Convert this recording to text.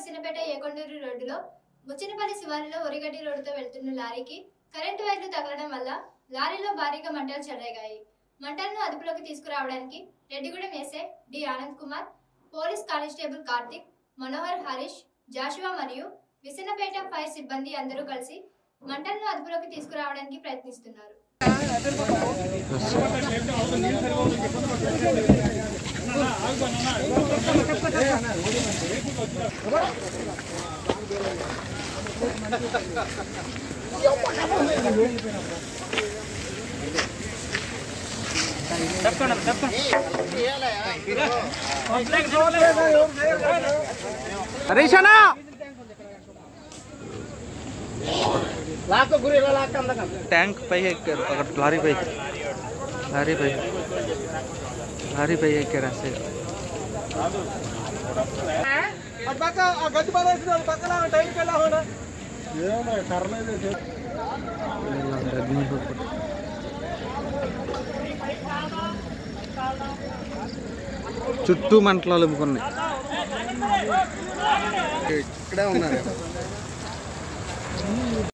విసినపేట ఏకొండూరు రోడ్డులో ముచ్చినపల్లి శివారులో ఒరిగడ్డి రోడ్డుతో వెళ్తున్న లారీకి కరెంటు వైర్లు తగలడం వల్ల లారీలో భారీగా మంటలు చెలరేగాయి మంటలను అదుపులోకి తీసుకురావడానికి Reddigudem SI D Anand Kumar police constable Karthik Manohar Harish Joshua మరియు విసన్నపేట ఫైర్ సిబ్బంది అందరూ కలిసి మంటలను అదుపులోకి తీసుకురావడానికి ప్రయత్నిస్తున్నారు హరీషనా లాక్క గురి ఇలా లాక్క అందకం ట్యాంక్ పై ఎక్కారు అక్కడ లారీ పై లారీ పై లారీ పై ఎక్కారు అసలు అటు పక్క ఆ గడ్డి పడేసి అది పక్కన టైంకి వెళ్ళా హోనా చుట్టూ మంటలు అలుముకున్నాయి ఇక్కడే ఉన్నారు